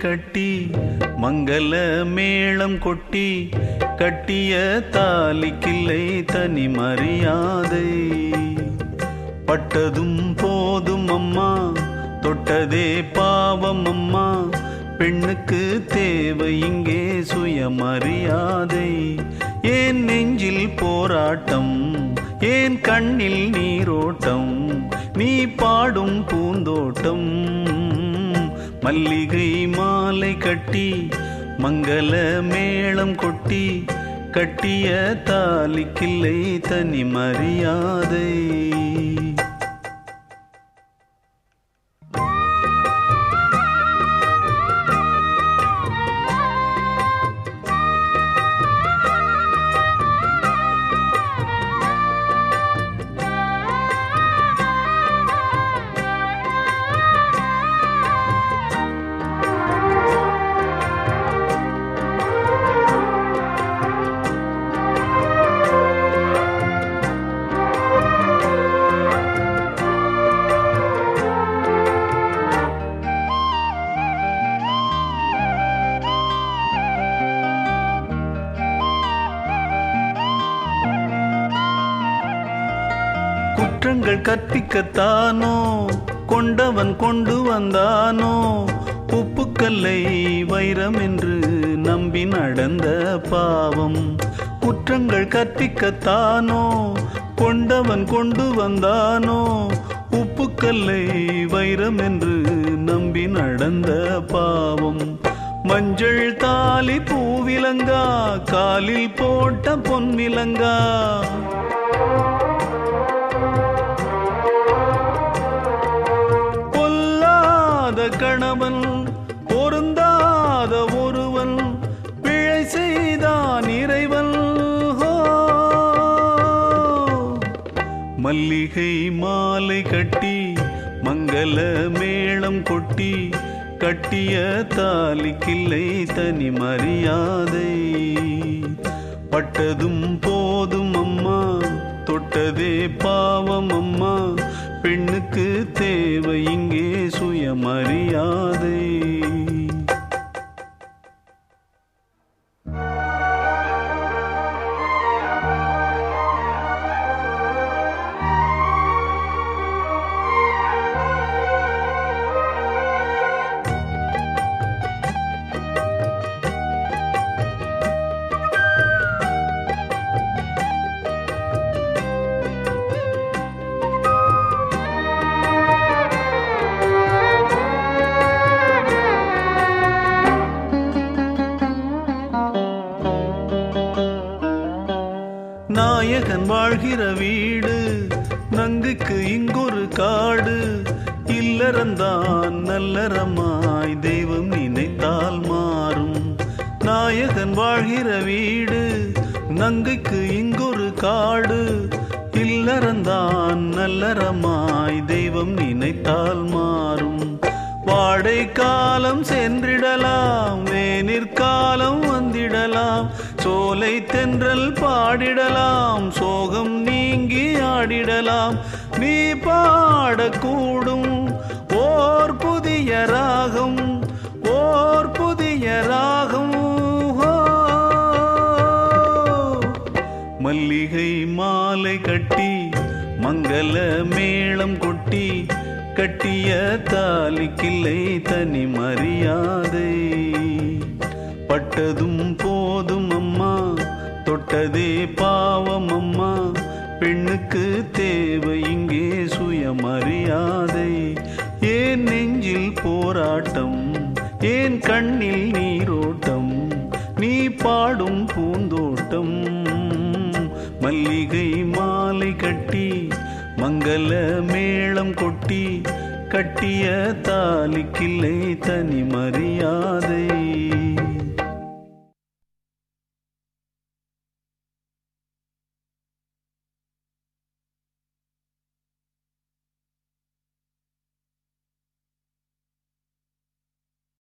கட்டி மங்கள மேளம் கொட்டி கட்டிய தாலிக்கில்லை தனி மரியாதை பட்டதும் போதும் அம்மா தொட்டதே பாவம் அம்மா பெண்ணுக்கு தேவை இங்கே சுயமரியாதை ஏன் நெஞ்சில் போராட்டம் ஏன் கண்ணில் நீரோட்டம் நீ பாடும் பூந்தோட்டம் மல்லிகை மாலை கட்டி மங்கள மேளம் கொட்டி கட்டிய தாலிக்கில்லை தனி மரியாதை குற்றங்கள் கற்பிக்கத்தானோ கொண்டவன் கொண்டு வந்தானோ உப்புக்கல்லை வைரம் என்று நம்பி நடந்த பாவம் குற்றங்கள் கற்பிக்கத்தானோ கொண்டவன் கொண்டு வந்தானோ உப்புக்கல்லை வைரம் என்று நம்பி நடந்த பாவம் மஞ்சள் தாலி பூவிலங்கா காலில் போட்ட பொன்விலங்கா பொல்லாத கணவன் பொருந்தாத ஒருவன் பிழை செய்தான் இறைவன் ஹோ. மல்லிகை மாலை கட்டி மங்கள மேளம் கொட்டி கட்டிய தாலிக்கில்லை தனி மரியாதை பட்டதும் போதும் அம்மா தொட்டதே பாவம் அம்மா பெண்ணுக்கு தேவை இங்கே சுயமரியாதை நாயகன் வாழ்கிற வீடு நங்குக்கு இங்கொரு காடு இல்லறந்தான் நல்லறமாய் தெய்வம் நினைத்தால் மாறும் நாயகன் வாழ்கிற வீடு நங்குக்கு இங்கொரு காடு இல்லறந்தான் நல்லறமாய் தெய்வம் நினைத்தால் மாறும் வாடை காலம் சென்றிடலாம் வேனிற்காலம் வந்திடலாம் சோலை தென்றல் பாடிடலாம் சோகம் நீங்கி ஆடிடலாம் நீ பாடக்கூடும் ஓர் புதிய ராகம் ஓர் புதிய ராகம் ஹோ. மல்லிகை மாலை கட்டி மங்கள மேளம் கொட்டி கட்டிய தாலிக்கில்லை தனி மரியாதை பட்டதும் போதும் அம்மா தொட்டதே பாவம் அம்மா பெண்ணுக்கு தேவை இங்கே சுயமரியாதை ஏன் நெஞ்சில் போராட்டம் ஏன் கண்ணில் நீரோட்டம் நீ பாடும் பூந்தோட்டம் மல்லிகை மாலை கட்டி மங்கள மேளம் கொட்டி கட்டிய தாலிக்கில்லை தனி மரியாதை